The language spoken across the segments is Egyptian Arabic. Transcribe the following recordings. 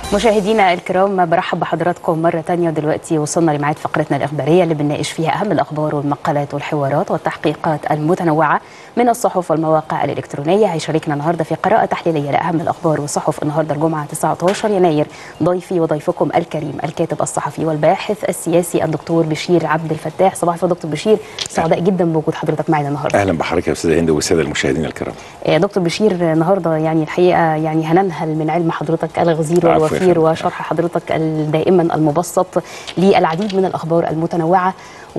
مشاهدينا الكرام برحب بحضراتكم مرة تانية دلوقتي وصلنا لميعاد فقرتنا الإخبارية اللي بنناقش فيها أهم الأخبار والمقالات والحوارات والتحقيقات المتنوعة من الصحف والمواقع الإلكترونية هيشاركنا النهاردة في قراءة تحليلية لأهم الأخبار والصحف النهاردة الجمعة 19 يناير ضيفي وضيفكم الكريم الكاتب الصحفي والباحث السياسي الدكتور بشير عبد الفتاح صباح الخير دكتور بشير سعداء جدا بوجود حضرتك معنا النهارده اهلا بحضرتك يا استاذه هند والساده المشاهدين الكرام آه، دكتور بشير النهارده يعني الحقيقه يعني هننهل من علم حضرتك الغزير العفو يا والوفير فندم. وشرح حضرتك ال- دائما المبسط للعديد من الاخبار المتنوعه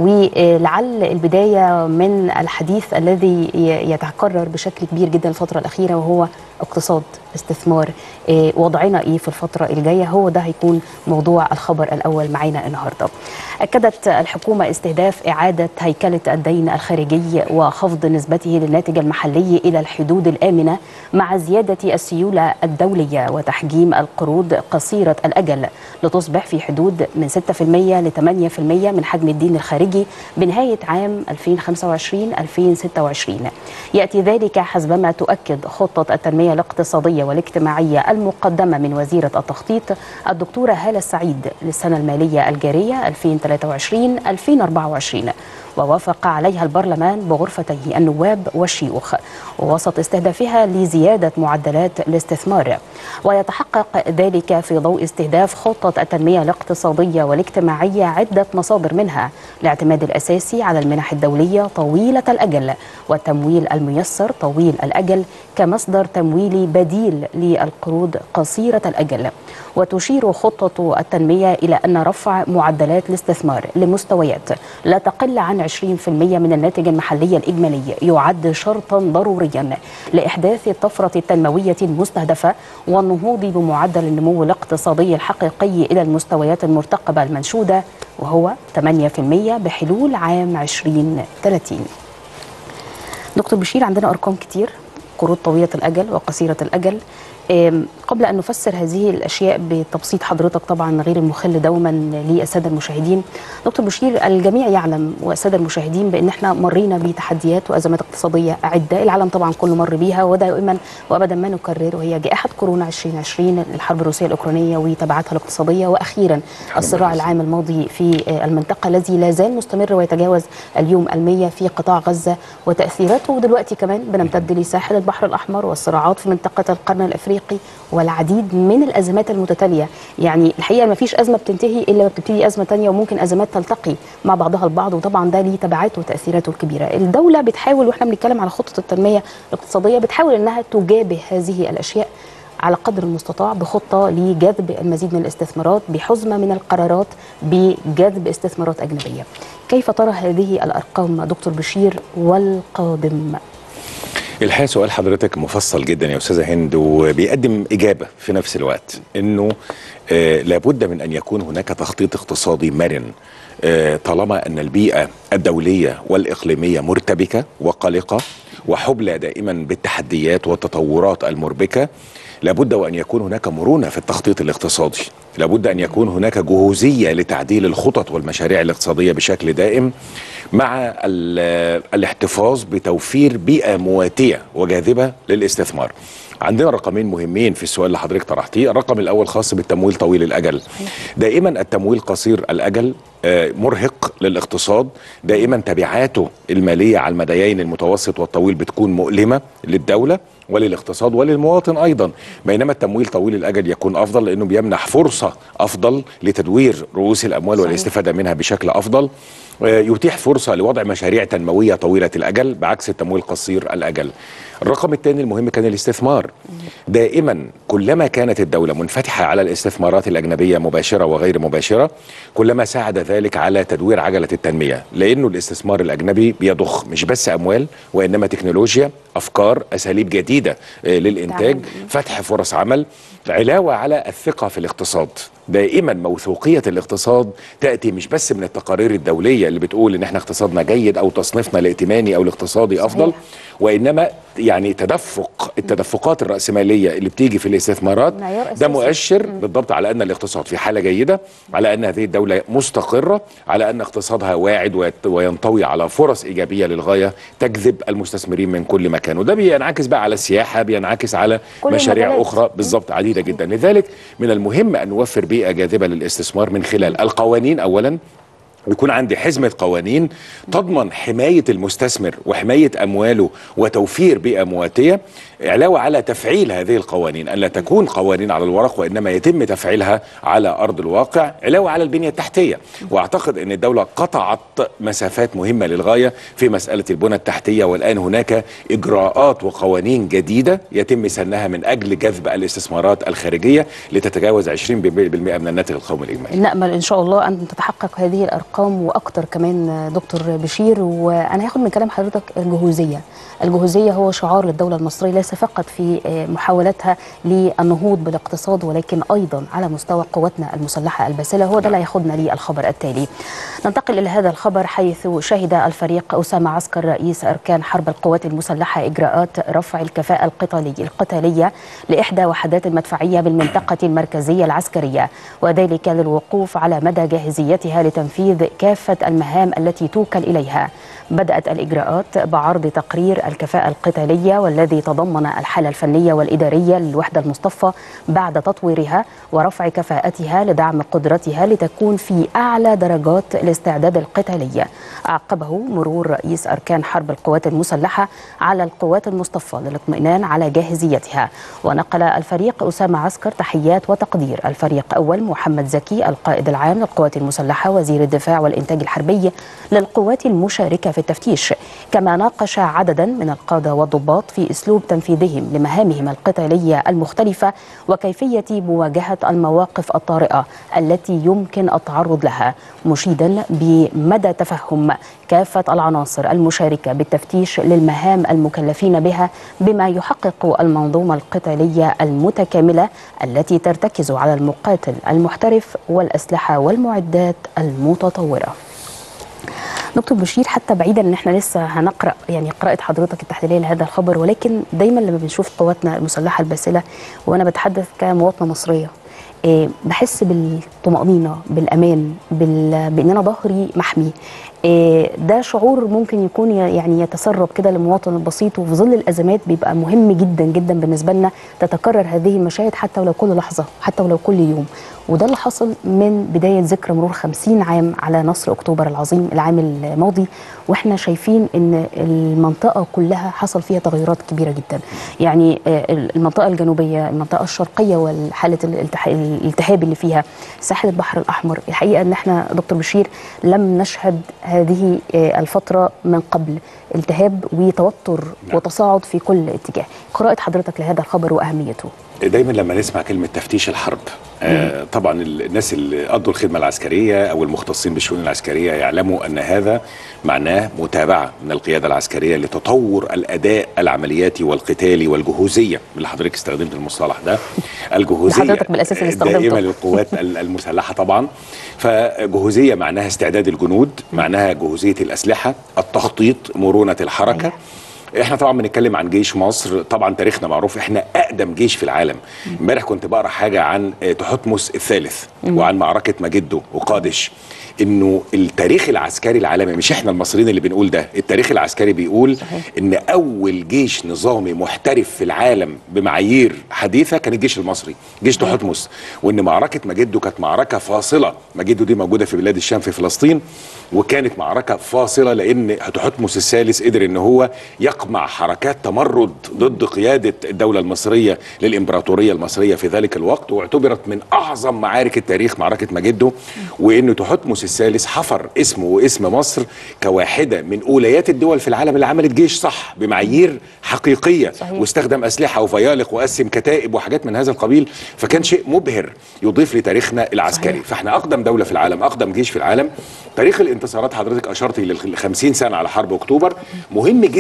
ولعل البدايه من الحديث الذي ي- يتكرر بشكل كبير جدا الفتره الاخيره وهو اقتصاد استثمار آه، وضعنا ايه في الفتره الجايه هو ده هيكون موضوع الخبر الاول معانا النهارده اكدت الحكومه استهداف اعاده هيكله الدين الخارجي وخفض نسبته للناتج المحلي الى الحدود الامنه مع زياده السيوله الدوليه وتحجيم القروض قصيره الاجل لتصبح في حدود من 6% ل 8% من حجم الدين الخارجي بنهايه عام 2025 2026 ياتي ذلك حسبما تؤكد خطه التنميه الاقتصاديه والاجتماعيه المقدمه من وزيره التخطيط الدكتوره هاله السعيد للسنه الماليه الجاريه 2023 2024 ووافق عليها البرلمان بغرفتيه النواب والشيوخ ووسط استهدافها لزياده معدلات الاستثمار ويتحقق ذلك في ضوء استهداف خطه التنميه الاقتصاديه والاجتماعيه عده مصادر منها الاعتماد الاساسي على المنح الدوليه طويله الاجل والتمويل الميسر طويل الاجل كمصدر تمويلي بديل للقروض قصيره الاجل وتشير خطه التنميه الى ان رفع معدلات الاستثمار لمستويات لا تقل عن 20% من الناتج المحلي الإجمالي يعد شرطا ضروريا لإحداث الطفرة التنموية المستهدفة والنهوض بمعدل النمو الاقتصادي الحقيقي إلى المستويات المرتقبة المنشودة وهو 8% بحلول عام 2030 دكتور بشير عندنا أرقام كتير قروض طويلة الأجل وقصيرة الأجل آم، قبل أن نفسر هذه الأشياء بتبسيط حضرتك طبعا غير المخل دوما للسادة المشاهدين دكتور بشير الجميع يعلم والسادة المشاهدين بأن احنا مرينا بتحديات وأزمات اقتصادية عدة العالم طبعا كله مر بيها ودائما وأبدا ما نكرر وهي جائحة كورونا 2020 الحرب الروسية الأوكرانية وتبعاتها الاقتصادية وأخيرا الصراع العام الماضي في آه، المنطقة الذي لا زال مستمر ويتجاوز اليوم المية في قطاع غزة وتأثيراته ودلوقتي كمان بنمتد لساحل البحر الأحمر والصراعات في منطقة القرن الأفريقي والعديد من الأزمات المتتالية يعني الحقيقة ما فيش أزمة بتنتهي إلا بتبتدي أزمة تانية وممكن أزمات تلتقي مع بعضها البعض وطبعا ده ليه تبعاته وتأثيراته الكبيرة الدولة بتحاول وإحنا بنتكلم على خطة التنمية الاقتصادية بتحاول إنها تجابه هذه الأشياء على قدر المستطاع بخطة لجذب المزيد من الاستثمارات بحزمة من القرارات بجذب استثمارات أجنبية كيف ترى هذه الأرقام دكتور بشير والقادم الحقيقه سؤال حضرتك مفصل جدا يا استاذه هند وبيقدم اجابه في نفس الوقت انه آه لابد من ان يكون هناك تخطيط اقتصادي مرن آه طالما ان البيئه الدوليه والاقليميه مرتبكه وقلقه وحبلى دائما بالتحديات والتطورات المربكه لابد وان يكون هناك مرونه في التخطيط الاقتصادي لابد ان يكون هناك جهوزيه لتعديل الخطط والمشاريع الاقتصاديه بشكل دائم مع ال- الاحتفاظ بتوفير بيئه مواتيه وجاذبه للاستثمار عندنا رقمين مهمين في السؤال اللي حضرتك طرحتيه الرقم الاول خاص بالتمويل طويل الاجل دائما التمويل قصير الاجل آه، مرهق للاقتصاد دائما تبعاته الماليه على المديين المتوسط والطويل بتكون مؤلمه للدوله وللاقتصاد وللمواطن ايضا بينما التمويل طويل الاجل يكون افضل لانه بيمنح فرصه افضل لتدوير رؤوس الاموال صحيح. والاستفاده منها بشكل افضل آه، يتيح فرصه لوضع مشاريع تنمويه طويله الاجل بعكس التمويل قصير الاجل الرقم الثاني المهم كان الاستثمار دائما كلما كانت الدوله منفتحه على الاستثمارات الاجنبيه مباشره وغير مباشره كلما ساعد ذلك على تدوير عجله التنميه لانه الاستثمار الاجنبي بيضخ مش بس اموال وانما تكنولوجيا افكار اساليب جديده آه، للانتاج تعاون. فتح فرص عمل علاوه على الثقه في الاقتصاد دائما موثوقيه الاقتصاد تاتي مش بس من التقارير الدوليه اللي بتقول ان احنا اقتصادنا جيد او تصنيفنا الائتماني او الاقتصادي صحيح. افضل وانما يعني تدفق التدفقات الراسماليه اللي بتيجي في الاستثمارات معيار ده أساسي. مؤشر بالضبط على ان الاقتصاد في حاله جيده على ان هذه الدوله مستقره على ان اقتصادها واعد ويت- وينطوي على فرص ايجابيه للغايه تجذب المستثمرين من كل مكان وده بينعكس بقى على السياحه بينعكس على كل مشاريع المجالات. اخرى بالضبط عديده جدا لذلك من المهم ان نوفر بيئه جاذبه للاستثمار من خلال القوانين اولا ويكون عندي حزمة قوانين تضمن حماية المستثمر وحماية أمواله وتوفير بيئة مواتية علاوة على تفعيل هذه القوانين أن لا تكون قوانين على الورق وإنما يتم تفعيلها على أرض الواقع علاوة على البنية التحتية وأعتقد أن الدولة قطعت مسافات مهمة للغاية في مسألة البنى التحتية والآن هناك إجراءات وقوانين جديدة يتم سنها من أجل جذب الاستثمارات الخارجية لتتجاوز 20% من الناتج القومي الإجمالي نأمل إن شاء الله أن تتحقق هذه الأرقام وأكتر كمان دكتور بشير وأنا هاخد من كلام حضرتك الجهوزية الجهوزية هو شعار للدولة المصرية ليس فقط في محاولتها للنهوض بالاقتصاد ولكن أيضا على مستوى قواتنا المسلحة الباسلة هو ده اللي ياخدنا للخبر التالي ننتقل إلى هذا الخبر حيث شهد الفريق أسامة عسكر رئيس أركان حرب القوات المسلحة إجراءات رفع الكفاءة القتالي القتالية لإحدى وحدات المدفعية بالمنطقة المركزية العسكرية وذلك للوقوف على مدى جاهزيتها لتنفيذ كافة المهام التي توكل إليها بدأت الإجراءات بعرض تقرير الكفاءة القتالية والذي تضمن الحالة الفنية والإدارية للوحدة المصطفى بعد تطويرها ورفع كفاءتها لدعم قدرتها لتكون في أعلى درجات الاستعداد القتالي عقبه مرور رئيس أركان حرب القوات المسلحة على القوات المصطفى للاطمئنان على جاهزيتها ونقل الفريق أسامة عسكر تحيات وتقدير الفريق أول محمد زكي القائد العام للقوات المسلحة وزير الدفاع والإنتاج الحربي للقوات المشاركة في التفتيش كما ناقش عددا من القادة والضباط في أسلوب تنفيذهم لمهامهم القتالية المختلفة وكيفية مواجهة المواقف الطارئة التي يمكن التعرض لها مشيدا بمدى تفهم كافة العناصر المشاركة بالتفتيش للمهام المكلفين بها بما يحقق المنظومة القتالية المتكاملة التي ترتكز على المقاتل المحترف والأسلحة والمعدات المتطورة دكتور بشير حتى بعيدا ان احنا لسه هنقرا يعني قراءه حضرتك التحليليه لهذا الخبر ولكن دايما لما بنشوف قواتنا المسلحه الباسله وانا بتحدث كمواطنه مصريه إيه بحس بالطمأنينة بالأمان بال... بأن أنا ظهري محمي إيه ده شعور ممكن يكون يعني يتسرب كده للمواطن البسيط وفي ظل الأزمات بيبقى مهم جدا جدا بالنسبة لنا تتكرر هذه المشاهد حتى ولو كل لحظة حتى ولو كل يوم وده اللي حصل من بداية ذكرى مرور 50 عام على نصر أكتوبر العظيم العام الماضي وإحنا شايفين إن المنطقة كلها حصل فيها تغيرات كبيرة جدا يعني المنطقة الجنوبية المنطقة الشرقية والحالة الالتهاب اللي فيها ساحل البحر الأحمر الحقيقة إن إحنا دكتور بشير لم نشهد هذه الفترة من قبل التهاب وتوتر وتصاعد في كل اتجاه قراءة حضرتك لهذا الخبر وأهميته دايما لما نسمع كلمة تفتيش الحرب آه طبعا الناس اللي قضوا الخدمة العسكرية أو المختصين بالشؤون العسكرية يعلموا أن هذا معناه متابعة من القيادة العسكرية لتطور الأداء العملياتي والقتالي والجهوزية اللي حضرتك استخدمت المصطلح ده الجهوزية حضرتك بالأساس اللي استخدمته دائما للقوات المسلحة طبعا فجهوزية معناها استعداد الجنود معناها جهوزية الأسلحة التخطيط مرونة الحركة احنا طبعا بنتكلم عن جيش مصر طبعا تاريخنا معروف احنا اقدم جيش في العالم امبارح كنت بقرا حاجه عن تحتمس الثالث وعن معركه مجده وقادش انه التاريخ العسكري العالمي مش احنا المصريين اللي بنقول ده التاريخ العسكري بيقول صحيح. ان اول جيش نظامي محترف في العالم بمعايير حديثه كان الجيش المصري جيش تحتمس وان معركه مجده كانت معركه فاصله مجده دي موجوده في بلاد الشام في فلسطين وكانت معركة فاصلة لأن تحتمس الثالث قدر أن هو يقمع حركات تمرد ضد قيادة الدولة المصرية للإمبراطورية المصرية في ذلك الوقت واعتبرت من أعظم معارك التاريخ معركة مجده وأن تحتمس الثالث حفر اسمه واسم مصر كواحدة من أوليات الدول في العالم اللي عملت جيش صح بمعايير حقيقية صحيح. واستخدم أسلحة وفيالق وقسم كتائب وحاجات من هذا القبيل فكان شيء مبهر يضيف لتاريخنا العسكري صحيح. فاحنا أقدم دولة في العالم أقدم جيش في العالم تاريخ الانتصارات حضرتك اشرتي لل 50 سنه على حرب اكتوبر مهم جدا ان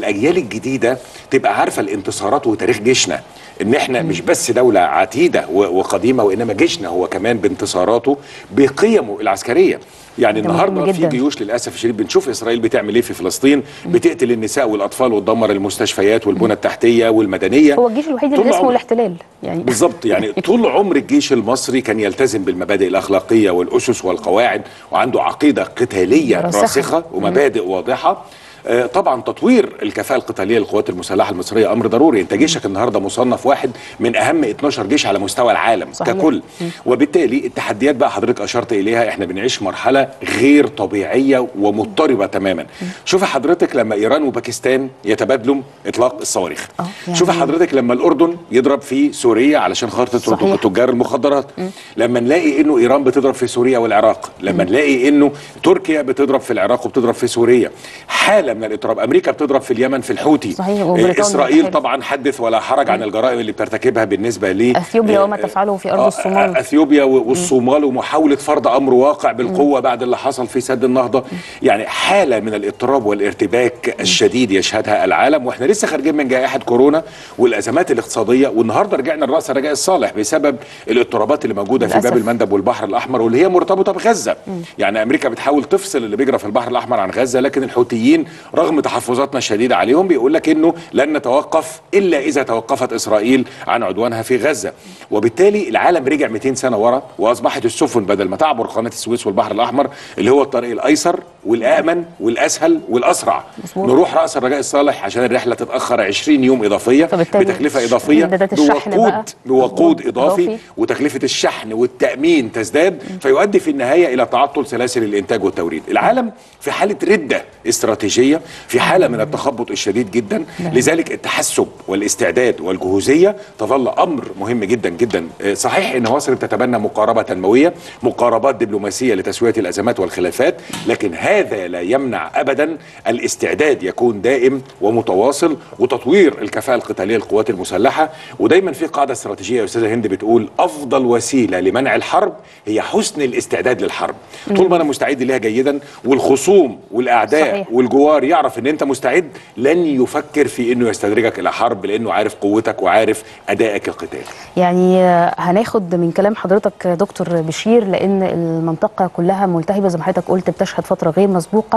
الاجيال الجديده تبقى عارفه الانتصارات وتاريخ جيشنا ان احنا مش بس دوله عتيده و- وقديمه وانما جيشنا هو كمان بانتصاراته بقيمه العسكريه يعني ده مهم النهارده في جداً. جيوش للاسف الشديد بنشوف اسرائيل بتعمل ايه في فلسطين بتقتل النساء والاطفال وتدمر المستشفيات والبنى التحتيه والمدنيه هو الجيش الوحيد اللي طول اسمه عمره. الاحتلال يعني بالظبط يعني طول عمر الجيش المصري كان يلتزم بالمبادئ الاخلاقيه والاسس والقواعد وعنده عقيده قتاليه راسخة. راسخه ومبادئ واضحه آه، طبعا تطوير الكفاءه القتاليه للقوات المسلحه المصريه امر ضروري انت جيشك النهارده مصنف واحد من اهم 12 جيش على مستوى العالم صحيح. ككل وبالتالي التحديات بقى حضرتك اشرت اليها احنا بنعيش مرحله غير طبيعيه ومضطربه تماما شوفي حضرتك لما ايران وباكستان يتبادلوا اطلاق الصواريخ آه، يعني- شوفي حضرتك لما الاردن يضرب في سوريا علشان خاطر صحيح. تجار المخدرات لما نلاقي انه ايران بتضرب في سوريا والعراق لما نلاقي انه تركيا بتضرب في العراق وبتضرب في سوريا حاله من الاضطراب امريكا بتضرب في اليمن في الحوثي صحيح، إيه، وبريطانيا اسرائيل تحارب. طبعا حدث ولا حرج عن الجرائم اللي بترتكبها بالنسبه ل اثيوبيا آه، وما تفعله في ارض آه، الصومال آه، اثيوبيا و- والصومال ومحاوله فرض امر واقع بالقوه بعد اللي حصل في سد النهضه يعني حاله من الاضطراب والارتباك الشديد يشهدها العالم واحنا لسه خارجين من جائحه كورونا والازمات الاقتصاديه والنهارده رجعنا لراس الرجاء الصالح بسبب الاضطرابات اللي موجوده في للأسف. باب المندب والبحر الاحمر واللي هي مرتبطه بغزه يعني امريكا بتحاول تفصل اللي بيجرى في البحر الاحمر عن غزه لكن الحوثيين رغم تحفظاتنا الشديده عليهم بيقول لك انه لن نتوقف الا اذا توقفت اسرائيل عن عدوانها في غزه وبالتالي العالم رجع 200 سنه ورا واصبحت السفن بدل ما تعبر قناه السويس والبحر الاحمر اللي هو الطريق الايسر والامن والاسهل والاسرع مظبوط. نروح راس الرجاء الصالح عشان الرحله تتاخر 20 يوم اضافيه فبالتالي بتكلفه اضافيه إمدادات الشحن بقى. بوقود بوقود إضافي. اضافي وتكلفه الشحن والتامين تزداد فيؤدي في النهايه الى تعطل سلاسل الانتاج والتوريد العالم في حاله رده استراتيجيه في حاله من التخبط الشديد جدا لذلك التحسب والاستعداد والجهوزيه تظل امر مهم جدا جدا آه، صحيح ان مصر بتتبنى مقاربه تنمويه مقاربات دبلوماسيه لتسويه الازمات والخلافات لكن هذا لا يمنع ابدا الاستعداد يكون دائم ومتواصل وتطوير الكفاءه القتاليه للقوات المسلحه ودايما في قاعده استراتيجيه يا استاذه هند بتقول افضل وسيله لمنع الحرب هي حسن الاستعداد للحرب طول ما انا مستعد ليها جيدا والخصوم والاعداء صحيح. والجوار يعرف ان انت مستعد لن يفكر في انه يستدرجك الى حرب لانه عارف قوتك وعارف ادائك القتالي يعني آه، هناخد من كلام حضرتك آه، دكتور بشير لان المنطقه كلها ملتهبه زي ما حضرتك قلت بتشهد فتره غير مسبوقه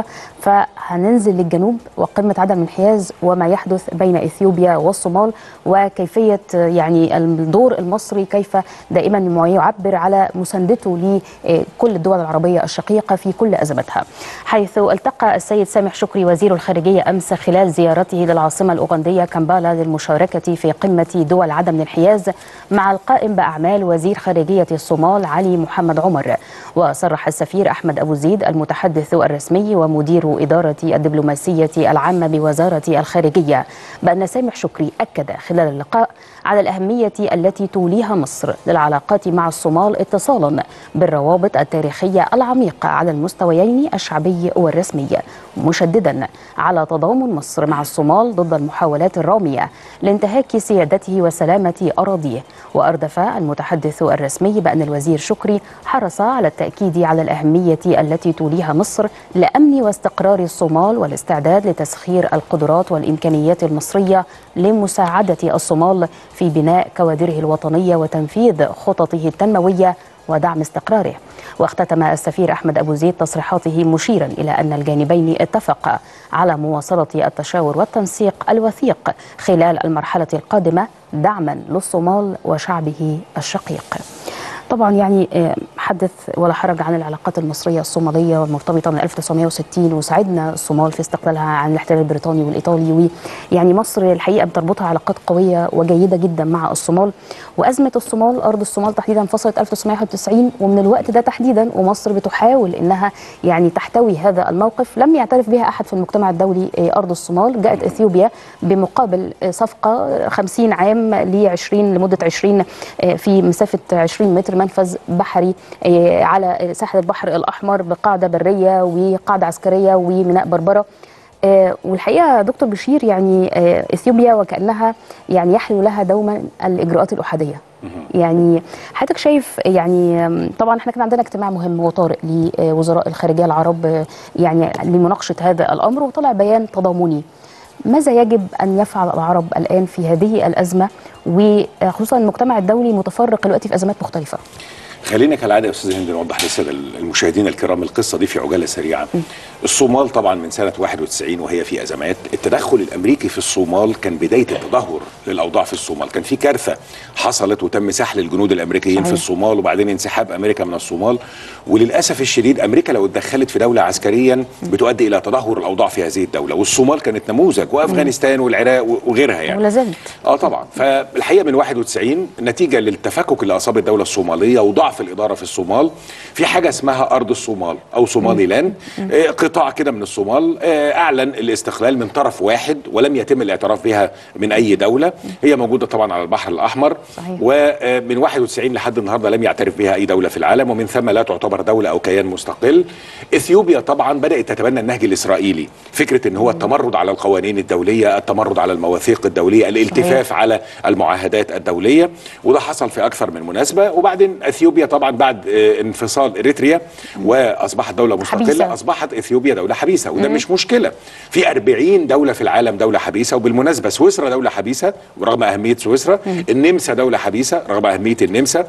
فهننزل للجنوب وقمه عدم الانحياز وما يحدث بين اثيوبيا والصومال وكيفيه آه، يعني الدور المصري كيف دائما ما يعبر على مساندته لكل الدول العربيه الشقيقه في كل ازمتها حيث التقى السيد سامح شكري وزير الخارجيه امس خلال زيارته للعاصمه الاوغنديه كامبالا للمشاركه في قمه دول عدم الانحياز مع القائم باعمال وزير خارجيه الصومال علي محمد عمر وصرح السفير احمد ابو زيد المتحدث الرسمي ومدير اداره الدبلوماسيه العامه بوزاره الخارجيه بان سامح شكري اكد خلال اللقاء على الاهميه التي توليها مصر للعلاقات مع الصومال اتصالا بالروابط التاريخيه العميقه على المستويين الشعبي والرسمي مشددا على تضامن مصر مع الصومال ضد المحاولات الراميه لانتهاك سيادته وسلامه اراضيه واردف المتحدث الرسمي بان الوزير شكري حرص على التاكيد على الاهميه التي توليها مصر لامن واستقرار الصومال والاستعداد لتسخير القدرات والامكانيات المصريه لمساعده الصومال في بناء كوادره الوطنيه وتنفيذ خططه التنمويه ودعم استقراره واختتم السفير احمد ابو زيد تصريحاته مشيرا الى ان الجانبين اتفقا على مواصله التشاور والتنسيق الوثيق خلال المرحله القادمه دعما للصومال وشعبه الشقيق طبعا يعني آه، حدث ولا حرج عن العلاقات المصريه الصوماليه المرتبطه من 1960 وساعدنا الصومال في استقلالها عن الاحتلال البريطاني والايطالي ويعني مصر الحقيقه بتربطها علاقات قويه وجيده جدا مع الصومال وازمه الصومال ارض الصومال تحديدا انفصلت 1991 ومن الوقت ده تحديدا ومصر بتحاول انها يعني تحتوي هذا الموقف لم يعترف بها احد في المجتمع الدولي آه، ارض الصومال جاءت اثيوبيا بمقابل آه، صفقه 50 عام ل 20 لمده 20 آه، في مسافه 20 متر منفذ بحري آه، على ساحل البحر الاحمر بقاعده بريه وقاعده عسكريه وميناء بربره آه، والحقيقه دكتور بشير يعني آه، اثيوبيا وكانها يعني يحلو لها دوما الاجراءات الاحاديه يعني حضرتك شايف يعني آم، طبعا احنا كان عندنا اجتماع مهم وطارئ لوزراء الخارجيه العرب آه، يعني لمناقشه هذا الامر وطلع بيان تضامني ماذا يجب ان يفعل العرب الان في هذه الازمه وخصوصا المجتمع الدولي متفرق دلوقتي في ازمات مختلفه خلينا كالعاده يا استاذ هند نوضح للساده المشاهدين الكرام القصه دي في عجاله سريعه. الصومال طبعا من سنه 91 وهي في ازمات، التدخل الامريكي في الصومال كان بدايه التدهور للاوضاع في الصومال، كان في كارثه حصلت وتم سحل الجنود الامريكيين صحيح. في الصومال وبعدين انسحاب امريكا من الصومال وللاسف الشديد امريكا لو اتدخلت في دوله عسكريا بتؤدي الى تدهور الاوضاع في هذه الدوله، والصومال كانت نموذج وافغانستان والعراق وغيرها يعني. ولا زالت اه طبعا فالحقيقه من 91 نتيجه للتفكك اللي اصاب الدوله الصوماليه وضعف الاداره في الصومال في حاجه اسمها ارض الصومال او صومالي لاند آه قطاع كده من الصومال آه اعلن الاستقلال من طرف واحد ولم يتم الاعتراف بها من اي دوله هي موجوده طبعا على البحر الاحمر صحيح. ومن 91 لحد النهارده لم يعترف بها اي دوله في العالم ومن ثم لا تعتبر دوله او كيان مستقل اثيوبيا طبعا بدات تتبنى النهج الاسرائيلي فكره ان هو التمرد على القوانين الدوليه التمرد على المواثيق الدوليه الالتفاف على المعاهدات الدوليه وده حصل في اكثر من مناسبه وبعدين اثيوبيا طبعا بعد آه، انفصال اريتريا واصبحت دوله مستقله حبيسة. اصبحت اثيوبيا دوله حبيسه وده مش مشكله في 40 دوله في العالم دوله حبيسه وبالمناسبه سويسرا دوله حبيسه ورغم اهميه سويسرا النمسا دوله حبيسه رغم اهميه النمسا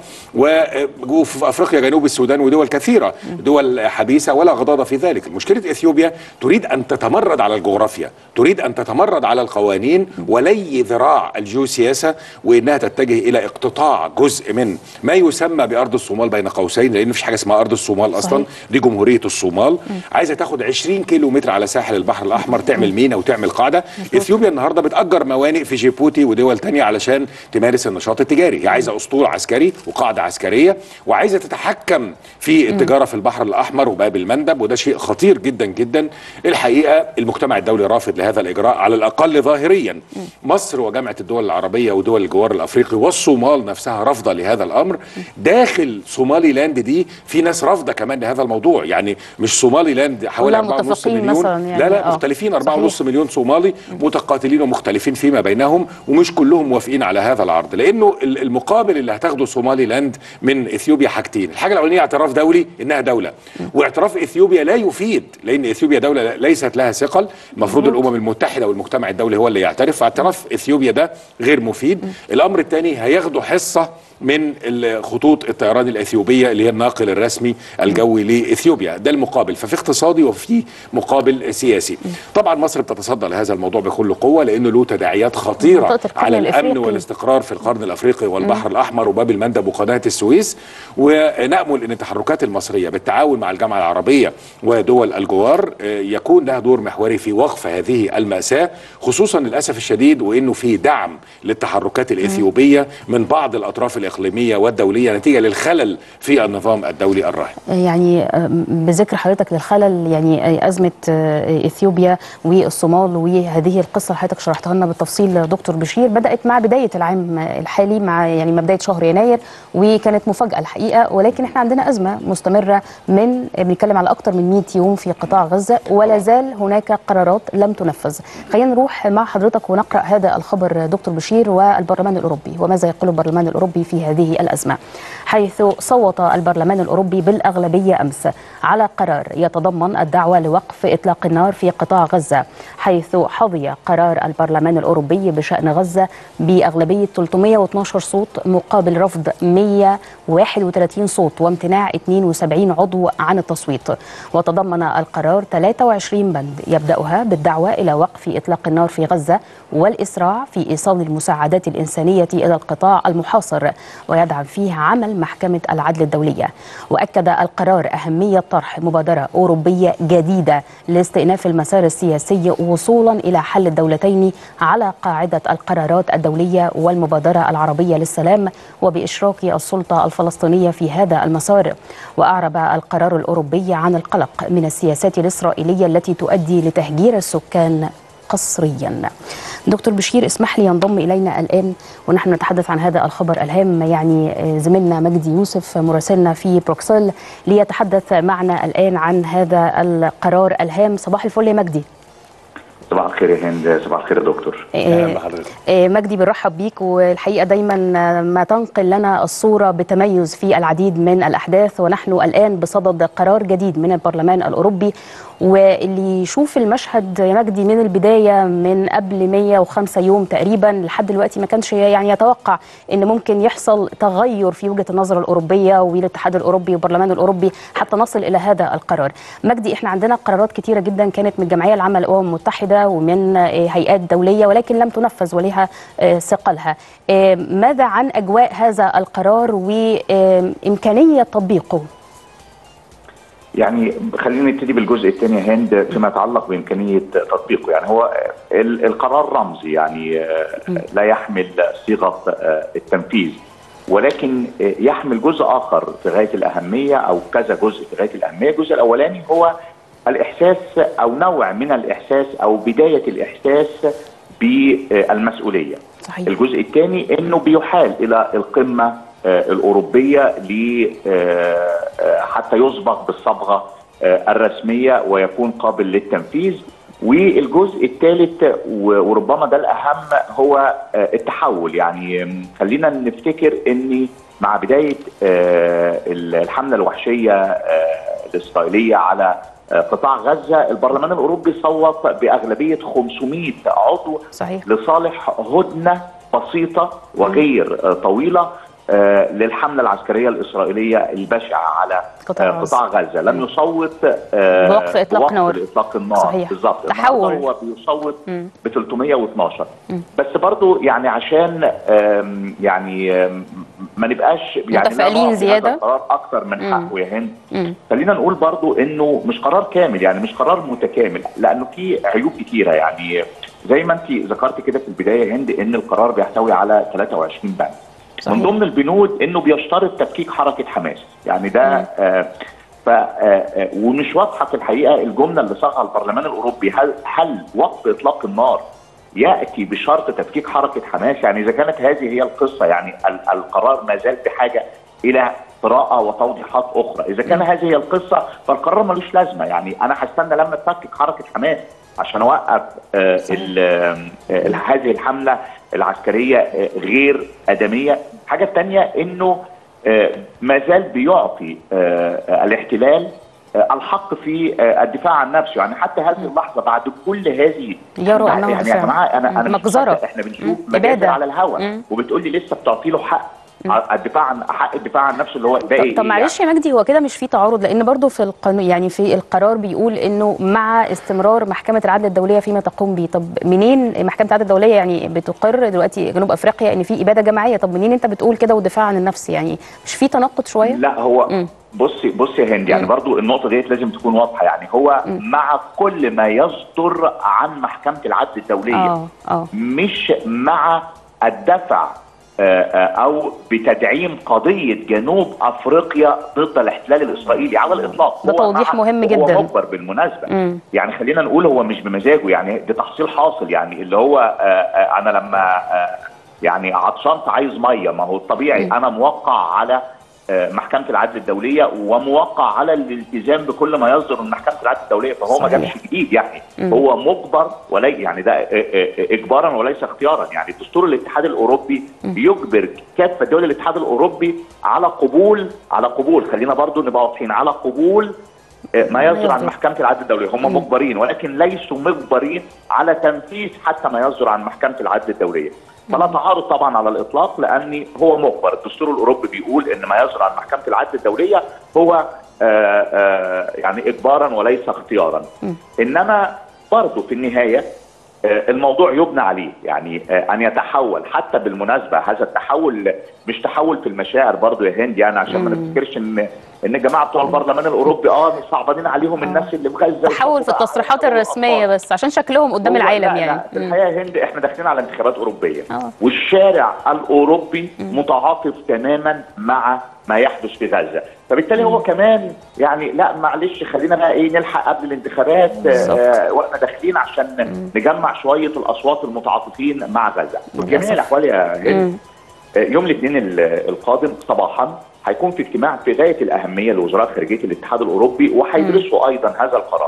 وفي افريقيا جنوب السودان ودول كثيره دول حبيسه ولا غضاضه في ذلك مشكله اثيوبيا تريد ان تتمرد على الجغرافيا تريد ان تتمرد على القوانين ولي ذراع الجيوسياسه وانها تتجه الى اقتطاع جزء من ما يسمى بارض الصومال بين قوسين لان مفيش حاجه اسمها ارض الصومال اصلا صحيح. دي جمهوريه الصومال عايزه تاخد 20 كيلو متر على ساحل البحر الاحمر تعمل مينا وتعمل قاعده اثيوبيا النهارده بتاجر موانئ في جيبوتي ودول تانية علشان تمارس النشاط التجاري هي عايزه اسطول عسكري وقاعده عسكريه وعايزه تتحكم في التجاره في البحر الاحمر وباب المندب وده شيء خطير جدا جدا الحقيقه المجتمع الدولي رافض لهذا الاجراء على الاقل ظاهريا مصر وجامعه الدول العربيه ودول الجوار الافريقي والصومال نفسها رافضه لهذا الامر داخل صومالي لاند دي في ناس رافضه كمان لهذا الموضوع يعني مش صومالي لاند حوالي كلها 4.5 متفقين مليون مثلاً يعني، لا لا آه. مختلفين 4.5 صحيح. مليون صومالي متقاتلين ومختلفين فيما بينهم ومش كلهم موافقين على هذا العرض لانه ال- المقابل اللي هتاخده صومالي لاند من اثيوبيا حاجتين الحاجه الاولانيه اعتراف دولي انها دوله واعتراف اثيوبيا لا يفيد لان اثيوبيا دوله ليست لها ثقل المفروض الامم المتحده والمجتمع الدولي هو اللي يعترف فاعتراف اثيوبيا ده غير مفيد الامر الثاني هياخدوا حصه من ال- خطوط الطيران الاثيوبيه اللي هي الناقل الرسمي الجوي لاثيوبيا ده المقابل ففي اقتصادي وفي مقابل سياسي طبعا مصر بتتصدى لهذا الموضوع بكل قوه لانه له تداعيات خطيره منطقة القرن على الامن الإفريقي. والاستقرار في القرن الافريقي والبحر الاحمر وباب المندب وقناه السويس ونامل ان التحركات المصريه بالتعاون مع الجامعه العربيه ودول الجوار آه، يكون لها دور محوري في وقف هذه الماساه خصوصا للاسف الشديد وانه في دعم للتحركات الاثيوبيه من بعض الاطراف الاقليميه والدوليه نتيجه للخلل في النظام الدولي الراهن يعني آه، بذكر حضرتك للخلل يعني آه، أزمة آه، إثيوبيا والصومال وهذه القصة اللي حضرتك شرحتها لنا بالتفصيل دكتور بشير بدأت مع بداية العام الحالي مع يعني مع بداية شهر يناير وكانت مفاجأة الحقيقة ولكن احنا عندنا أزمة مستمرة من بنتكلم على أكثر من 100 يوم في قطاع غزة ولا زال هناك قرارات لم تنفذ خلينا نروح مع حضرتك ونقرأ هذا الخبر دكتور بشير والبرلمان الأوروبي وماذا يقول البرلمان الأوروبي في هذه الأزمة حيث صوت البرلمان الأوروبي بالأغلبية أمس على قرار يتضمن الدعوة لوقف إطلاق النار في قطاع غزة حيث حظي قرار البرلمان الأوروبي بشأن غزة بأغلبية 312 صوت مقابل رفض 131 صوت وامتناع 72 عضو عن التصويت وتضمن القرار 23 بند يبدأها بالدعوة إلى وقف إطلاق النار في غزة والإسراع في إيصال المساعدات الإنسانية إلى القطاع المحاصر ويدعم فيه عمل محكمة العدل الدولية وأكد القرار أهمية طرح مبادرة أوروبية جديدة لاستئناف المسار السياسي وصولا إلى حل الدولتين على قاعدة القرارات الدولية والمبادرة العربية للسلام وبإشراك السلطة الفلسطينية في هذا المسار وأعرب القرار الأوروبي عن القلق من السياسات الإسرائيلية التي تؤدي لتهجير السكان قسريا دكتور بشير اسمح لي ينضم الينا الان ونحن نتحدث عن هذا الخبر الهام يعني زميلنا مجدي يوسف مراسلنا في بروكسل ليتحدث معنا الان عن هذا القرار الهام صباح الفل يا مجدي صباح الخير يا هند صباح الخير يا دكتور اهلا بحضرتك آه، مجدي بنرحب بيك والحقيقه دايما آه، ما تنقل لنا الصوره بتميز في العديد من الاحداث ونحن الان بصدد قرار جديد من البرلمان الاوروبي واللي يشوف المشهد يا مجدي من البدايه من قبل 105 يوم تقريبا لحد دلوقتي ما كانش يعني يتوقع ان ممكن يحصل تغير في وجهه النظر الاوروبيه والاتحاد الاوروبي والبرلمان الاوروبي حتى نصل الى هذا القرار. مجدي احنا عندنا قرارات كتيره جدا كانت من الجمعيه العامه للامم المتحده ومن آه، هيئات دوليه ولكن لم تنفذ ولها آه، ثقلها. آه، ماذا عن اجواء هذا القرار وامكانيه تطبيقه؟ يعني خلينا نبتدي بالجزء الثاني يا هند فيما يتعلق بامكانيه تطبيقه يعني هو ال- القرار رمزي يعني آه، لا يحمل صيغه آه، التنفيذ ولكن آه، يحمل جزء اخر في غايه الاهميه او كذا جزء في غايه الاهميه الجزء الاولاني هو الاحساس او نوع من الاحساس او بدايه الاحساس بالمسؤوليه صحيح. الجزء الثاني انه بيحال الى القمه آه، الاوروبيه ل آه، آه، حتى يسبق بالصبغه آه، الرسميه ويكون قابل للتنفيذ والجزء الثالث و- وربما ده الاهم هو آه، التحول يعني آم، خلينا نفتكر ان مع بدايه آه، الحمله الوحشيه آه، الاسرائيليه على آه، قطاع غزه البرلمان الاوروبي صوت باغلبيه 500 عضو صحيح. لصالح هدنه بسيطه وغير آه، طويله آه، للحمله العسكريه الاسرائيليه البشعه على قطاع آه، غزة. قطاع غزه لم يصوت آه، بوقف إطلاق بوقف نار. اطلاق النار صحيح. بالظبط تحول. النهاردة هو بيصوت ب 312 بس برضو يعني عشان آم، يعني آم، ما نبقاش يعني لا متفائلين نعطي هذا زيادة. القرار اكثر من حقه يا هند مم. خلينا نقول برضو انه مش قرار كامل يعني مش قرار متكامل لانه في عيوب كتيره يعني زي ما انت ذكرت كده في البدايه يا هند ان القرار بيحتوي على 23 بند صحيح. من ضمن البنود انه بيشترط تفكيك حركه حماس يعني ده آه ف آه، آه، ومش واضحه في الحقيقه الجمله اللي صاغها البرلمان الاوروبي هل هل وقف اطلاق النار ياتي بشرط تفكيك حركه حماس يعني اذا كانت هذه هي القصه يعني ال- القرار ما زال بحاجه الى قراءه وتوضيحات اخرى اذا كان هذه هي القصه فالقرار ملوش لازمه يعني انا هستنى لما تفكك حركه حماس عشان اوقف آه، ال- آه، هذه الحمله العسكريه آه، غير ادميه الحاجه الثانيه انه آه، ما زال بيعطي آه، آه، الاحتلال آه، الحق في آه، الدفاع عن نفسه يعني حتى هذه اللحظه بعد كل هذه يرى أنه يعني يا دفاع. جماعه انا انا مش مجزرة. مصدق، احنا بنشوف مم. مجازر إبادة. على الهواء مم. وبتقول لي لسه بتعطي له حق الدفاع عن حق الدفاع عن نفسه اللي هو ده ايه طب معلش يا مجدي هو كده مش في تعارض لان برضو في القانون يعني في القرار بيقول انه مع استمرار محكمه العدل الدوليه فيما تقوم به طب منين محكمه العدل الدوليه يعني بتقر دلوقتي جنوب افريقيا ان في اباده جماعيه طب منين انت بتقول كده ودفاع عن النفس يعني مش في تناقض شويه لا هو مم. بصي بصي يا هند يعني مم. برضو النقطه ديت لازم تكون واضحه يعني هو مع كل ما يصدر عن محكمه العدل الدوليه اه اه مش مع الدفع آه، آه، او بتدعيم قضيه جنوب افريقيا ضد الاحتلال الاسرائيلي على الاطلاق ده هو توضيح مع- مهم هو جدا. مجبر بالمناسبه مم. يعني خلينا نقول هو مش بمزاجه يعني ده تحصيل حاصل يعني اللي هو آه، آه، انا لما آه، يعني عطشان عايز ميه ما هو الطبيعي مم. انا موقع على آه، محكمه العدل الدوليه وموقع على الالتزام بكل ما يصدر من محكمه العدل الدوليه فهو ما صحيح. جابش جديد يعني مم. هو مجبر ولي يعني ده آه، آه، اجبارا وليس اختيارا يعني دستور الاتحاد الاوروبي بيجبر كافه دول الاتحاد الاوروبي على قبول على قبول خلينا برضو نبقى واضحين على قبول آه، ما يصدر عن يصدر. محكمه العدل الدوليه هم مجبرين ولكن ليسوا مجبرين على تنفيذ حتى ما يصدر عن محكمه العدل الدوليه فلا تعارض طبعا على الاطلاق لان هو مجبر الدستور الاوروبي بيقول ان ما يصدر عن محكمه العدل الدوليه هو آه، آه، يعني اجبارا وليس اختيارا انما برضه في النهايه آه، الموضوع يبنى عليه يعني آه، ان يتحول حتى بالمناسبه هذا التحول مش تحول في المشاعر برضه يا هند يعني عشان ما نفتكرش ان ان الجماعه بتوع البرلمان الاوروبي اه مش صعبانين عليهم الناس اللي في غزه تحول في التصريحات الرسميه بس عشان شكلهم قدام هو العالم لا يعني لا في مم. الحقيقه يا هند احنا داخلين على انتخابات اوروبيه آه. والشارع الاوروبي متعاطف تماما مع ما يحدث في غزه فبالتالي هو كمان يعني لا معلش خلينا بقى ايه نلحق قبل الانتخابات بالظبط. آه واحنا داخلين عشان نجمع شويه الاصوات المتعاطفين مع غزه وفي جميع للأسف. الاحوال يا هند مم. آه، يوم الاثنين ال- القادم صباحا هيكون في اجتماع في غايه الاهميه لوزراء خارجيه الاتحاد الاوروبي وهيدرسوا ايضا هذا القرار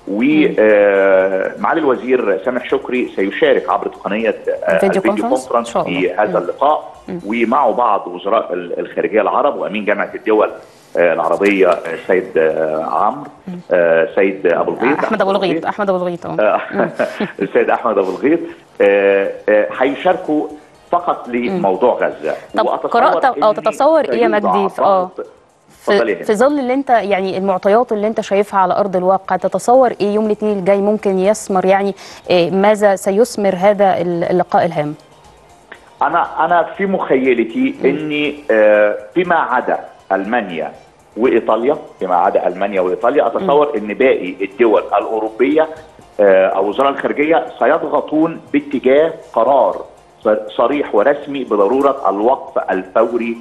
ومعالي الوزير سامح شكري سيشارك عبر تقنيه آه، الفيديو الفيديو كونفرنس؟ إن كونفرنس شاء الله. في هذا اللقاء ومعه بعض وزراء ال- الخارجيه العرب وامين جامعه الدول آه، العربيه آه، السيد آه، عمرو آه، سيد ابو الغيط احمد ابو الغيط احمد ابو الغيط اه آه، السيد احمد ابو الغيط آه، آه، هيشاركوا فقط لموضوع غزه طب وأتصور قرأت أو إن تتصور إيه يا سيوضع مجدي في- آه. ضغط- اتفضلي يا في, هند. في ظل اللي انت يعني المعطيات اللي انت شايفها على ارض الواقع تتصور ايه يوم الاثنين الجاي ممكن يثمر يعني إيه ماذا سيثمر هذا اللقاء الهام؟ انا انا في مخيلتي اني آه، فيما عدا المانيا وايطاليا فيما عدا المانيا وايطاليا اتصور ان باقي الدول الاوروبيه آه، او وزراء الخارجيه سيضغطون باتجاه قرار ص- صريح ورسمي بضروره الوقف الفوري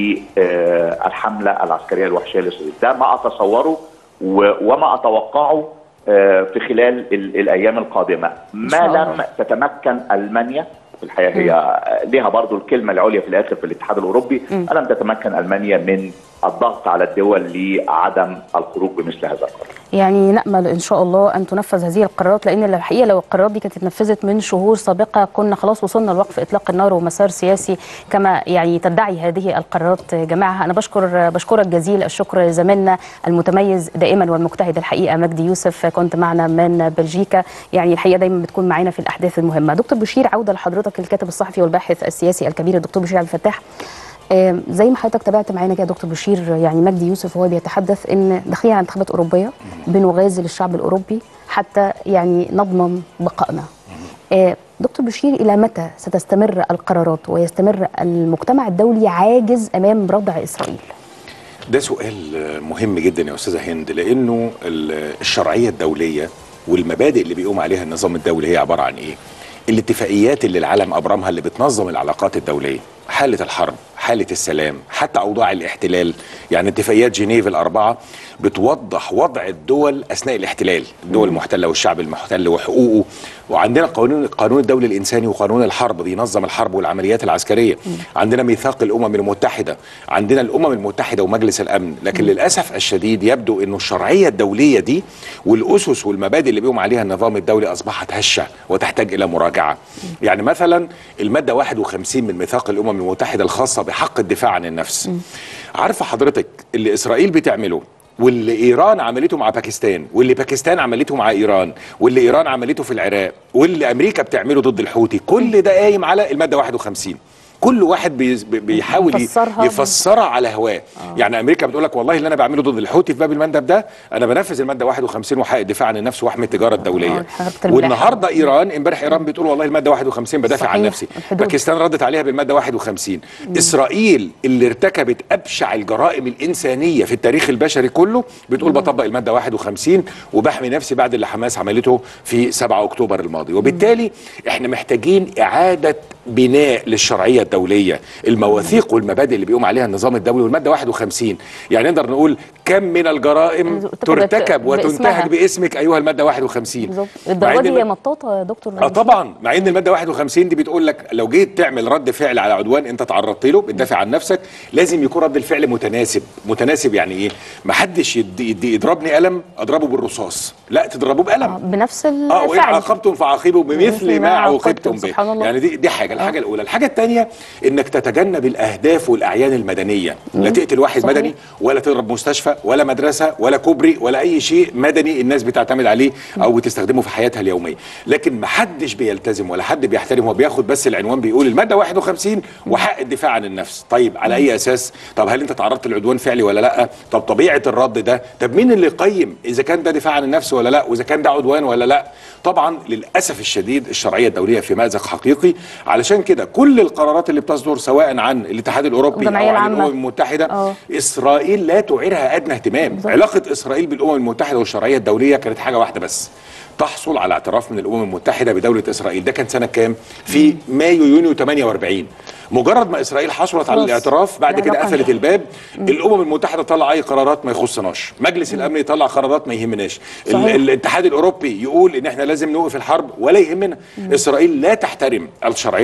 للحمله العسكريه الوحشيه لاسرائيل ده ما اتصوره و- وما اتوقعه آه، في خلال ال- الايام القادمه ما شاء الله. لم تتمكن المانيا في الحقيقه هي ليها برضو الكلمه العليا في الاخر في الاتحاد الاوروبي الم تتمكن المانيا من الضغط على الدول لعدم الخروج بمثل هذا القرار يعني نأمل إن شاء الله أن تنفذ هذه القرارات لأن الحقيقة لو القرارات دي كانت اتنفذت من شهور سابقة كنا خلاص وصلنا لوقف إطلاق النار ومسار سياسي كما يعني تدعي هذه القرارات جماعها أنا بشكر بشكرك جزيل الشكر زميلنا المتميز دائما والمجتهد الحقيقة مجدي يوسف كنت معنا من بلجيكا يعني الحقيقة دايما بتكون معانا في الأحداث المهمة دكتور بشير عودة لحضرتك الكاتب الصحفي والباحث السياسي الكبير الدكتور بشير عبد الفتاح آه، زي ما حضرتك تابعت معانا كده يا دكتور بشير يعني مجدي يوسف وهو بيتحدث ان داخلين على انتخابات اوروبيه بنغازل الشعب الاوروبي حتى يعني نضمن بقائنا. آه، دكتور بشير الى متى ستستمر القرارات ويستمر المجتمع الدولي عاجز امام ردع اسرائيل؟ ده سؤال مهم جدا يا استاذه هند لانه ال- الشرعيه الدوليه والمبادئ اللي بيقوم عليها النظام الدولي هي عباره عن ايه؟ الاتفاقيات اللي العالم ابرمها اللي بتنظم العلاقات الدوليه حاله الحرب حاله السلام حتى اوضاع الاحتلال يعني اتفاقيات جنيف الاربعه بتوضح وضع الدول اثناء الاحتلال الدول المحتله والشعب المحتل وحقوقه وعندنا قانون القانون الدولي الانساني وقانون الحرب بينظم الحرب والعمليات العسكريه عندنا ميثاق الامم المتحده عندنا الامم المتحده ومجلس الامن لكن للاسف الشديد يبدو انه الشرعيه الدوليه دي والاسس والمبادئ اللي بيقوم عليها النظام الدولي اصبحت هشه وتحتاج الى مراجعه يعني مثلا الماده 51 من ميثاق الامم المتحده الخاصه بحق الدفاع عن النفس عارفه حضرتك اللي اسرائيل بتعمله واللي ايران عملته مع باكستان واللي باكستان عملته مع ايران واللي ايران عملته في العراق واللي امريكا بتعمله ضد الحوثي كل ده قايم على الماده 51 كل واحد بيز- بي- بيحاول ي- يفسرها. يفسرها على هواه يعني امريكا بتقول لك والله اللي انا بعمله ضد الحوثي في باب المندب ده انا بنفذ الماده 51 وحق الدفاع عن النفس واحمي التجاره آه، الدوليه الحرب الملاحة. والنهارده ايران امبارح ايران بتقول والله الماده 51 بدافع عن صحيح، نفسي الحدود. باكستان ردت عليها بالماده 51 اسرائيل اللي ارتكبت ابشع الجرائم الانسانيه في التاريخ البشري كله بتقول بطبق الماده 51 وبحمي نفسي بعد اللي حماس عملته في 7 اكتوبر الماضي وبالتالي احنا محتاجين اعاده بناء للشرعيه الدوليه المواثيق والمبادئ اللي بيقوم عليها النظام الدولي والماده 51 يعني نقدر نقول كم من الجرائم ارتكبت ترتكب باسمها. وتنتهج باسمك ايها الماده 51 بالظبط مع الدرجه إن دي الم- هي مطاطه يا دكتور اه طبعا مع ان الماده 51 دي بتقول لك لو جيت تعمل رد فعل على عدوان انت تعرضت له بتدافع عن نفسك لازم يكون رد الفعل متناسب متناسب يعني ايه ما حدش يدي, يدي يضربني قلم اضربه بالرصاص لا تضربه آه، بقلم بنفس اه وان الفعل عاقبتم فعاقبوا بمثل ما عوقبتم به سبحان الله. يعني دي دي حاجه الحاجه الاولى الحاجه الثانيه انك تتجنب الاهداف والاعيان المدنيه لا تقتل واحد صحيح. مدني ولا تضرب مستشفى ولا مدرسه ولا كوبري ولا اي شيء مدني الناس بتعتمد عليه او بتستخدمه في حياتها اليوميه لكن ما حدش بيلتزم ولا حد بيحترم هو بياخد بس العنوان بيقول الماده 51 وحق الدفاع عن النفس طيب على اي اساس طب هل انت تعرضت لعدوان فعلي ولا لا طب طبيعه الرد ده طب مين اللي يقيم اذا كان ده دفاع عن النفس ولا لا واذا كان ده عدوان ولا لا طبعا للاسف الشديد الشرعيه الدوليه في مازق حقيقي علشان كده كل القرارات اللي بتصدر سواء عن الاتحاد الاوروبي او الجمعية عن العامة. الامم المتحده آه. اسرائيل لا تعيرها ادنى اهتمام بالظبط. علاقه اسرائيل بالامم المتحده والشرعيه الدوليه كانت حاجه واحده بس تحصل على اعتراف من الامم المتحده بدوله اسرائيل ده كان سنه كام في مايو يونيو 48 مجرد ما اسرائيل حصلت على خلاص. الاعتراف بعد كده العلاقة قفلت الباب الامم المتحده طلع اي قرارات ما يخصناش مجلس الامن يطلع قرارات ما يهمناش ال- صحيح. الاتحاد الاوروبي يقول ان احنا لازم نوقف الحرب ولا يهمنا اسرائيل لا تحترم الشرعيه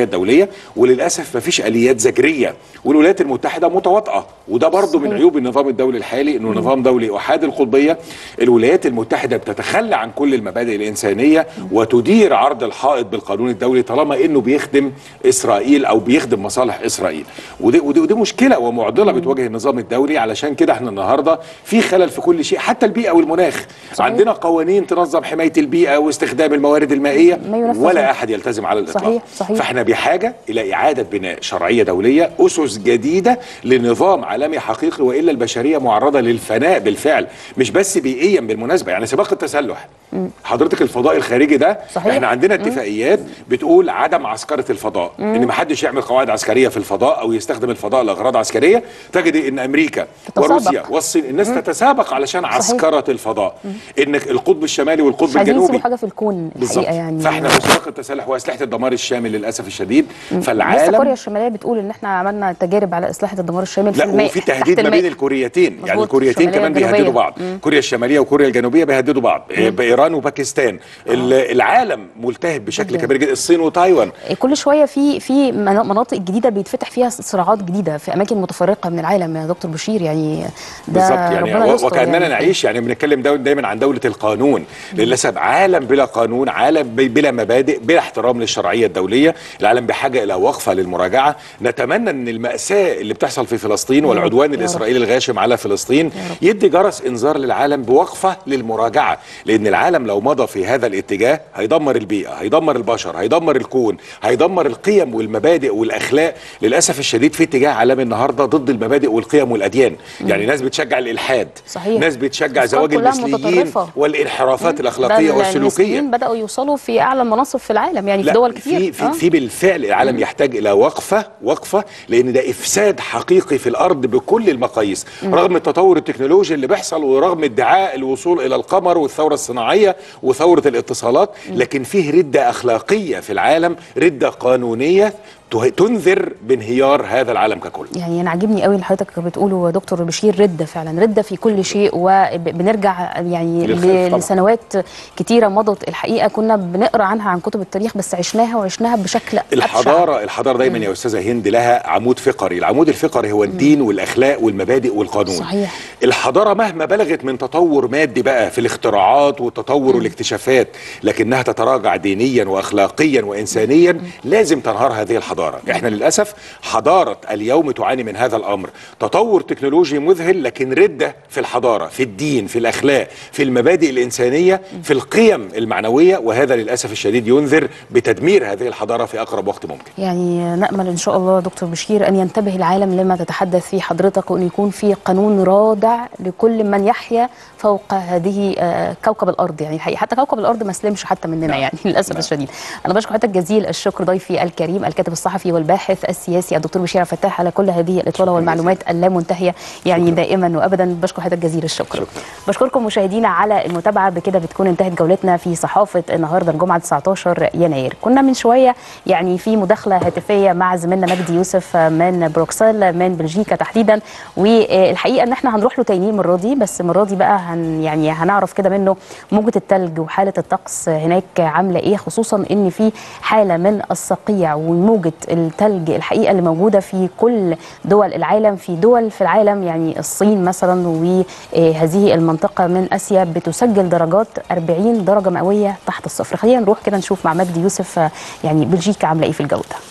الدوليه وللاسف ما فيش اليات زجريه والولايات المتحده متواطئه وده برضه من صحيح. عيوب النظام الدولي الحالي انه نظام دولي احادي القطبيه الولايات المتحده بتتخلى عن كل المبادئ الانسانيه وتدير عرض الحائط بالقانون الدولي طالما انه بيخدم اسرائيل او بيخدم مصالح اسرائيل ودي ودي, ودي مشكله ومعضله بتواجه النظام الدولي علشان كده احنا النهارده في خلل في كل شيء حتى البيئه والمناخ صحيح. عندنا قوانين تنظم حمايه البيئه واستخدام الموارد المائيه ما ينفذ. ولا احد يلتزم على الاطلاق صحيح، صحيح. فاحنا بحاجه الى اعاده بناء شرعيه دوليه اسس جديده لنظام عالمي حقيقي والا البشريه معرضه للفناء بالفعل مش بس بيئيا بالمناسبه يعني سباق التسلح حضرتك الفضاء الخارجي ده صحيح. احنا عندنا اتفاقيات بتقول عدم عسكره الفضاء ان ما حدش يعمل قواعد عسكريه في الفضاء او يستخدم الفضاء لاغراض عسكريه تجد ان امريكا تتسابق. وروسيا والصين الناس تتسابق علشان عسكره الفضاء ان القطب الشمالي والقطب مش عايزين الجنوبي يسيبوا حاجه في الكون بالظبط الحقيقه يعني فاحنا في سباق التسلح واسلحه الدمار الشامل للاسف الشديد لسه فالعالم كوريا الشماليه بتقول ان احنا عملنا تجارب على اسلحه الدمار الشامل في لا الماء وفي تحت تهديد ما الماء. بين الكوريتين يعني مظبوط، الكوريتين الشمالية كمان والجنوبية. بيهددوا بعض كوريا الشماليه وكوريا الجنوبيه بيهددوا بعض إيه، بايران وباكستان ال- العالم ملتهب بشكل جداً. كبير جدا الصين وتايوان كل شويه في في من- مناطق جديده بيتفتح فيها صراعات جديده في اماكن متفرقه من العالم يا دكتور بشير يعني ده بالظبط يعني ربنا و- يستر وكاننا يعني. نعيش يعني بنتكلم دول دايما عن دوله القانون للاسف عالم بلا قانون عالم ب- بلا مبادئ بلا احترام للشرعيه الدوليه العالم بحاجه الى وقفه للمراجعه نتمنى ان الماساه اللي بتحصل في فلسطين رب، والعدوان يا رب. الاسرائيلي الغاشم على فلسطين يدي جرس انذار للعالم بوقفه للمراجعه لان العالم لو مضى في هذا الاتجاه هيدمر البيئه هيدمر البشر هيدمر الكون هيدمر القيم والمبادئ والاخلاق للاسف الشديد في اتجاه عالمي النهارده ضد المبادئ والقيم والاديان يعني ناس بتشجع الالحاد صحيح. ناس بتشجع أفكار زواج كلها المثليين متطرفة. والانحرافات الاخلاقيه بل والسلوكيه المسلمين بداوا يوصلوا في اعلى المناصب في العالم يعني في لا دول كتير في في, آه. في بالفعل العالم يحتاج الى وقفه وقفه لان ده افساد حقيقي في الارض بكل المقاييس رغم التطور التكنولوجي اللي بيحصل ورغم ادعاء الوصول الى القمر والثوره الصناعيه وثوره الاتصالات لكن فيه رده اخلاقيه في العالم رده قانونيه ته- تنذر بانهيار هذا العالم ككل يعني انا عاجبني قوي اللي حضرتك بتقوله يا دكتور بشير رده فعلا رده في كل شيء وبنرجع يعني للخلف ل- طبعاً. لسنوات كتيره مضت الحقيقه كنا بنقرا عنها عن كتب التاريخ بس عشناها وعشناها بشكل أبشع. الحضاره الحضاره دايما يا استاذه هند لها عمود فقري العمود الفقري هو الدين والاخلاق والمبادئ والقانون صحيح. الحضاره مهما بلغت من تطور مادي بقى في الاختراعات والتطور والاكتشافات لكنها تتراجع دينيا واخلاقيا وانسانيا لازم تنهار هذه الحضاره احنا للاسف حضاره اليوم تعاني من هذا الامر تطور تكنولوجي مذهل لكن رده في الحضاره في الدين في الاخلاق في المبادئ الانسانيه في القيم المعنويه وهذا للاسف الشديد ينذر بتدمير هذه الحضاره في اقرب وقت ممكن يعني نأمل إن شاء الله دكتور بشير أن ينتبه العالم لما تتحدث فيه حضرتك وأن يكون في قانون رادع لكل من يحيا فوق هذه آه، كوكب الأرض يعني الحقيقة حتى كوكب الأرض ما سلمش حتى مننا نعم. يعني للأسف نعم. الشديد أنا بشكر حضرتك جزيل الشكر ضيفي الكريم الكاتب الصحفي والباحث السياسي الدكتور بشير عبد الفتاح على كل هذه الإطلالة والمعلومات اللامنتهية يعني دائما وأبدا بشكر حضرتك جزيل الشكر شكرا. بشكركم مشاهدينا على المتابعة بكده بتكون انتهت جولتنا في صحافة النهاردة الجمعة 19 يناير كنا من شوية يعني في مداخلة هاتفية مع زميلنا مجدي يوسف من بروكسل من بلجيكا تحديدا والحقيقة ان احنا هنروح له تاني المرة دي بس المرة دي بقى هن يعني هنعرف كده منه موجة التلج وحالة الطقس هناك عاملة ايه خصوصا ان في حالة من الصقيع وموجة التلج الحقيقة اللي موجودة في كل دول العالم في دول في العالم يعني الصين مثلا وهذه المنطقة من آسيا بتسجل درجات 40 درجة مئوية تحت الصفر خلينا نروح كده نشوف مع مجدي يوسف آه، يعني بلجيكا عاملة ايه في الجو ده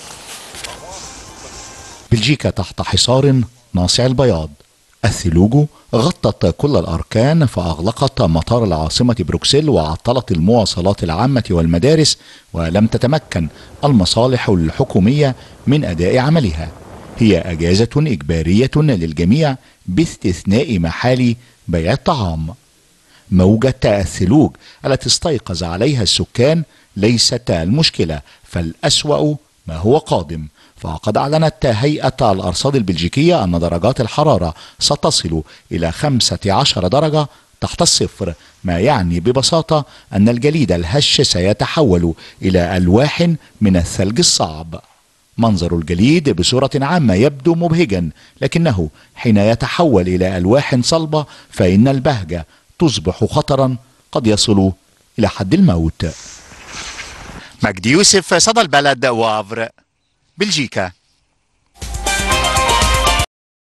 بلجيكا تحت حصار ناصع البياض الثلوج غطت كل الأركان فأغلقت مطار العاصمة بروكسل وعطلت المواصلات العامة والمدارس ولم تتمكن المصالح الحكومية من أداء عملها هي أجازة إجبارية للجميع باستثناء محال بيع الطعام موجة الثلوج التي استيقظ عليها السكان ليست المشكلة فالأسوأ ما هو قادم فقد أعلنت هيئة الأرصاد البلجيكية أن درجات الحرارة ستصل إلى 15 درجة تحت الصفر ما يعني ببساطة أن الجليد الهش سيتحول إلى ألواح من الثلج الصعب منظر الجليد بصورة عامة يبدو مبهجا لكنه حين يتحول إلى ألواح صلبة فإن البهجة تصبح خطرا قد يصل إلى حد الموت مجدي يوسف صدى البلد وافر بلجيكا